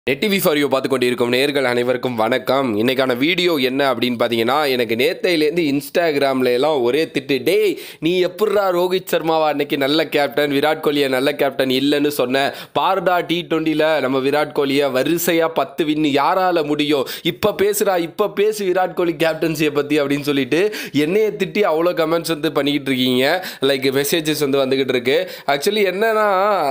Net TV for you பார்த்து கொண்டிருக்கும் நேர்கள் அனைவருக்கும் வணக்கம் இன்னைக்கான வீடியோ என்ன அப்படின்னு பார்த்தீங்கன்னா எனக்கு நேத்தையிலேருந்து இன்ஸ்டாகிராம்ல எல்லாம் ஒரே திட்டு டேய் நீ எப்பட்றா ரோஹித் சர்மாவா அன்னைக்கு நல்ல கேப்டன் விராட் கோலியை நல்ல கேப்டன் இல்லைன்னு சொன்ன பார்டா டி டுவெண்ட்டியில் நம்ம விராட் கோலியை வரிசையாக பத்து வின் யாரால முடியும் இப்போ பேசுடா இப்போ பேசு விராட் கோலி கேப்டன்சியை பற்றி அப்படின்னு சொல்லிட்டு என்னைய திட்டி அவ்வளோ கமெண்ட்ஸ் வந்து பண்ணிக்கிட்டு இருக்கீங்க லைக் மெசேஜஸ் வந்து வந்துக்கிட்டு இருக்கு ஆக்சுவலி என்னன்னா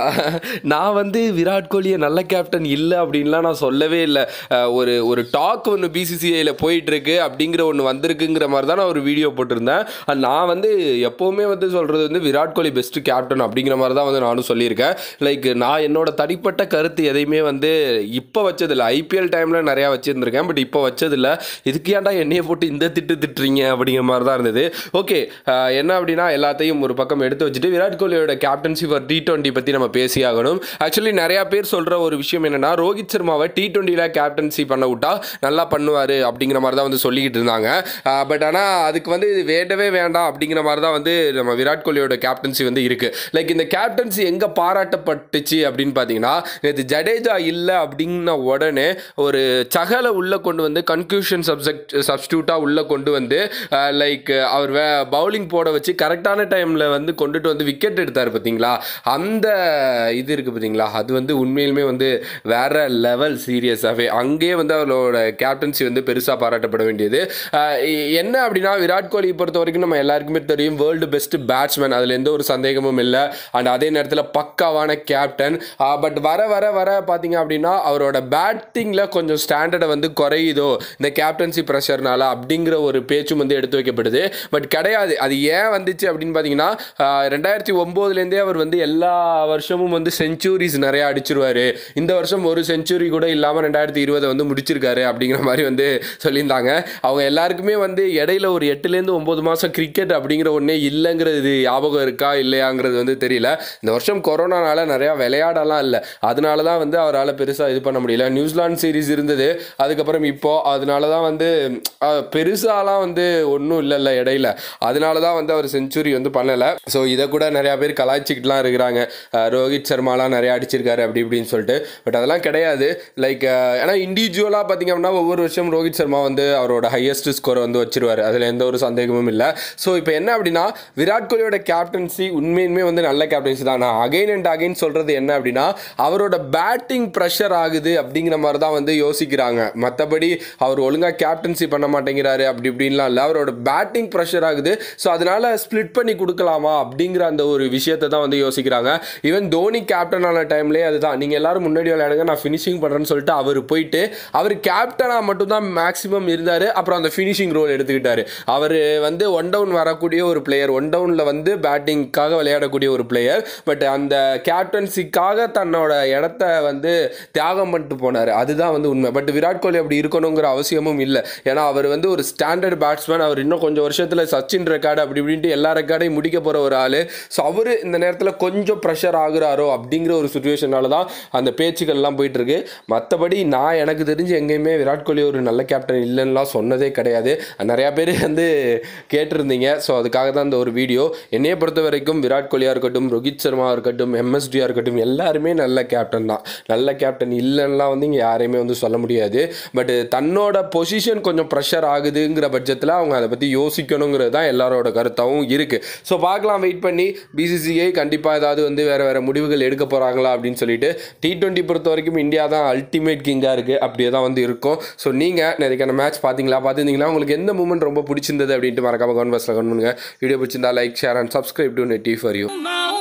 நான் வந்து விராட் கோலியை நல்ல கேப்டன் இல்லை அப்படின்லாம் நான் சொல்லவே இல்லை அஹ் ஒரு ஒரு டாக் ஒன்று பிசிசிஐயில் போயிட்டு இருக்கு அப்படிங்கிற ஒன்று வந்திருக்குங்கிற மாதிரி தான் நான் ஒரு வீடியோ போட்டிருந்தேன் அண்ட் நான் வந்து எப்போவுமே வந்து சொல்கிறது வந்து விராட் கோலி பெஸ்ட் கேப்டன் அப்படிங்கிற மாதிரி தான் வந்து நானும் சொல்லியிருக்கேன் லைக் நான் என்னோட தனிப்பட்ட கருத்து எதையுமே வந்து இப்போ வச்சதில்லை ஐபிஎல் டைமில் நிறையா வச்சுருந்துருக்கேன் பட் இப்போ வச்சதில்ல இதுக்கு ஏன்டா என்னையை போட்டு இந்த திட்டு திட்டுறீங்க அப்படிங்கிற மாதிரி தான் இருந்தது ஓகே என்ன அப்படின்னா எல்லாத்தையும் ஒரு பக்கம் எடுத்து வச்சுட்டு விராட் கோலியோட கேப்டன்சி ஃபார் டி டுவெண்ட்டி பற்றி நம்ம பேசி ஆகணும் ஆக்சுவலி நிறையா பேர் சொல்கிற ஒரு விஷயம் என்னென்னா ரோஹித் சர்மாவை டி டுவெண்ட்டியில் கேப்டன்சி பண்ண விட்டா நல்லா பண்ணுவார் அப்படிங்கிற மாதிரி தான் வந்து சொல்லிக்கிட்டு இருந்தாங்க பட் ஆனால் அதுக்கு வந்து இது வேண்டவே வேண்டாம் அப்படிங்கிற மாதிரி தான் வந்து நம்ம விராட் கோலியோட கேப்டன்சி வந்து இருக்குது லைக் இந்த கேப்டன்சி எங்கே பாராட்டப்பட்டுச்சு அப்படின்னு பார்த்தீங்கன்னா நேற்று ஜடேஜா இல்லை அப்படின்ன உடனே ஒரு சகலை உள்ளே கொண்டு வந்து கன்க்ளூஷன் சப்ஜெக்ட் சப்ஸ்டியூட்டாக உள்ளே கொண்டு வந்து லைக் அவர் வே பவுலிங் போட வச்சு கரெக்டான டைமில் வந்து கொண்டுட்டு வந்து விக்கெட் எடுத்தார் பார்த்தீங்களா அந்த இது இருக்குது பார்த்தீங்களா அது வந்து உண்மையிலுமே வந்து வேற லெவல் சீரியஸாகவே அங்கேயே வந்து அவரோட கேப்டன்சி வந்து பெருசாக பாராட்டப்பட வேண்டியது அஹ் என்ன அப்படின்னா விராட் கோலி பொறுத்த வரைக்கும் நம்ம எல்லாருக்குமே தெரியும் வேர்ல்டு பெஸ்ட் பேட்ஸ்மேன் அதில் எந்த ஒரு சந்தேகமும் இல்லை அண்ட் அதே நேரத்தில் பக்காவான கேப்டன் பட் வர வர வர பார்த்தீங்க அப்படின்னா அவரோட பேட்டிங்கில் கொஞ்சம் ஸ்டாண்டர்டை வந்து குறையுதோ இந்த கேப்டன்சி ப்ரெஷர்னால அப்படிங்கிற ஒரு பேச்சும் வந்து எடுத்து வைக்கப்படுது பட் கிடையாது அது ஏன் வந்துச்சு அப்படின்னு பார்த்தீங்கன்னா ஆஹ் ரெண்டாயிரத்தி ஒம்போதுலேருந்தே அவர் வந்து எல்லா வருஷமும் வந்து செஞ்சுரிஸ் நிறையா அடிச்சிருவாரு இந்த வருஷம் ஒரு செஞ்சுரி கூட இல்லாமல் ரெண்டாயிரத்தி இருபதை வந்து முடிச்சிருக்காரு அப்படிங்கிற மாதிரி வந்து சொல்லியிருந்தாங்க அவங்க எல்லாருக்குமே வந்து இடையில ஒரு எட்டுலேருந்து ஒம்பது மாதம் கிரிக்கெட் அப்படிங்கிற ஒன்றே இல்லைங்கிறது ஞாபகம் இருக்கா இல்லையாங்கிறது வந்து தெரியல இந்த வருஷம் கொரோனானால நிறையா விளையாடலாம் இல்லை அதனால தான் வந்து அவரால் பெருசாக இது பண்ண முடியல நியூசிலாந்து சீரிஸ் இருந்தது அதுக்கப்புறம் இப்போ அதனால தான் வந்து அஹ், பெருசாலாம் வந்து ஒன்றும் இல்லைல்ல இடையில அதனால தான் வந்து அவர் செஞ்சுரி வந்து பண்ணலை ஸோ இதை கூட நிறையா பேர் கலாய்ச்சிக்கிட்டுலாம் இருக்கிறாங்க அஹ், ரோஹித் சர்மாலாம் நிறையா அடிச்சிருக்காரு அப்படி இப்படின்னு சொல்லிட்டு பட் அதெல்லாம் கிடையாது லைக் ஏன்னா இண்டிவிஜுவலாக பார்த்தீங்க அப்படின்னா ஒவ்வொரு வருஷம் ரோஹித் சர்மா வந்து அவரோட ஹையஸ்ட் ஸ்கோரை வந்து வச்சிருவார் அதில் எந்த ஒரு சந்தேகமும் இல்லை ஸோ இப்போ என்ன அப்படின்னா விராட் கோலியோட கேப்டன்சி உண்மையுமே வந்து நல்ல கேப்டன்சி தான் நான் அகைன் அண்ட் அகைன் சொல்கிறது என்ன அப்படின்னா அவரோட பேட்டிங் ப்ரெஷர் ஆகுது அப்படிங்கிற மாதிரி தான் வந்து யோசிக்கிறாங்க மற்றபடி அவர் ஒழுங்காக கேப்டன்சி பண்ண மாட்டேங்கிறாரு அப்படி இப்படின்லாம் இல்லை அவரோட பேட்டிங் ப்ரெஷர் ஆகுது ஸோ அதனால ஸ்ப்ளிட் பண்ணி கொடுக்கலாமா அப்படிங்கிற அந்த ஒரு விஷயத்தை தான் வந்து யோசிக்கிறாங்க ஈவன் தோனி கேப்டன் ஆன டைம்லேயே அதுதான் நீங்கள் எல்லாரும் முன்னாடி விளையாடுங்க நான் ஃபினிஷிங் பண்ணுறேன்னு சொல்லிட்டு அவர் போயிட்டு அவர் கேப்டனாக மட்டும்தான் மேக்ஸிமம் இருந்தார் அப்புறம் அந்த ஃபினிஷிங் ரோல் எடுத்துக்கிட்டாரு அவர் வந்து ஒன் டவுன் வரக்கூடிய ஒரு பிளேயர் ஒன் டவுனில் வந்து பேட்டிங்காக விளையாடக்கூடிய ஒரு பிளேயர் பட் அந்த கேப்டன்சிக்காக தன்னோட இடத்த வந்து தியாகம் பண்ணிட்டு போனார் அதுதான் வந்து உண்மை பட் விராட் கோலி அப்படி இருக்கணுங்கிற அவசியமும் இல்லை ஏன்னா அவர் வந்து ஒரு ஸ்டாண்டர்ட் பேட்ஸ்மேன் அவர் இன்னும் கொஞ்சம் வருஷத்தில் சச்சின் ரெக்கார்டு அப்படி இப்படின்ட்டு எல்லா ரெக்கார்டையும் முடிக்க போகிற ஒரு ஆள் ஸோ அவர் இந்த நேரத்தில் கொஞ்சம் ப்ரெஷர் ஆகுறாரோ அப்படிங்கிற ஒரு சுச்சுவேஷனால தான் அந்த பேச்சுக்கள்லாம் போயிட்டு இருக்கு மற்றபடி நான் எனக்கு தெரிஞ்சு எங்கேயுமே விராட் கோலி ஒரு நல்ல கேப்டன் இல்லைன்னுலாம் சொன்னதே கிடையாது நிறையா பேர் வந்து கேட்டிருந்தீங்க ஸோ அதுக்காக தான் இந்த ஒரு வீடியோ என்னையை பொறுத்த வரைக்கும் விராட் கோலியாக இருக்கட்டும் ரோஹித் சர்மாவாக இருக்கட்டும் எம்எஸ்டியாக இருக்கட்டும் எல்லாருமே நல்ல கேப்டன் தான் நல்ல கேப்டன் இல்லைன்னுலாம் வந்து இங்கே யாரையுமே வந்து சொல்ல முடியாது பட் தன்னோட பொசிஷன் கொஞ்சம் ப்ரெஷர் ஆகுதுங்கிற பட்சத்தில் அவங்க அதை பற்றி யோசிக்கணுங்கிறது தான் எல்லாரோட கருத்தாகவும் இருக்குது ஸோ பார்க்கலாம் வெயிட் பண்ணி பிசிசிஐ கண்டிப்பாக ஏதாவது வந்து வேறு வேறு முடிவுகள் எடுக்க போகிறாங்களா அப்படின்னு சொல்லிட்டு டி டுவெண்ட்டி பொறுத்த வரைக்கும் இந்தியா தான் அல்டிமேட் கிங்காக இருக்குது அப்படியே தான் வந்து இருக்கும் ஸோ நீங்கள் நிறைக்கான மேட்ச் பார்த்தீங்களா பார்த்துருந்தீங்களா உங்களுக்கு எந்த மூமெண்ட் ரொம்ப பிடிச்சிருந்தது அப்படின்ட்டு மறக்காம கமெண்ட் பாக்ஸில் கமெண்ட் பண்ணுங்க வீடியோ பிடிச்சிருந்தா like share and subscribe to நெட்டி ஃபார் யூ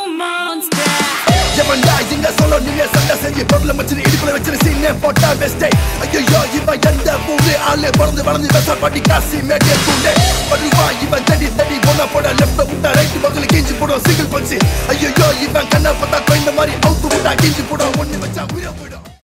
எவன்டா இங்க சொல்ல நீங்க சண்டை செஞ்சு பொருளை வச்சு இடுப்புல வச்சு சீனே போட்டா பெஸ்டே ஐயோ இவன் எந்த ஊரு ஆளு பிறந்து வளர்ந்து பெச பாட்டி காசி மேட்டே கூண்டே வருவா இவன் தடி தடி போனா போட லெஃப்ட் விட்டா ரைட் பக்கத்துல கிஞ்சி போடும் சிங்கிள் பஞ்சு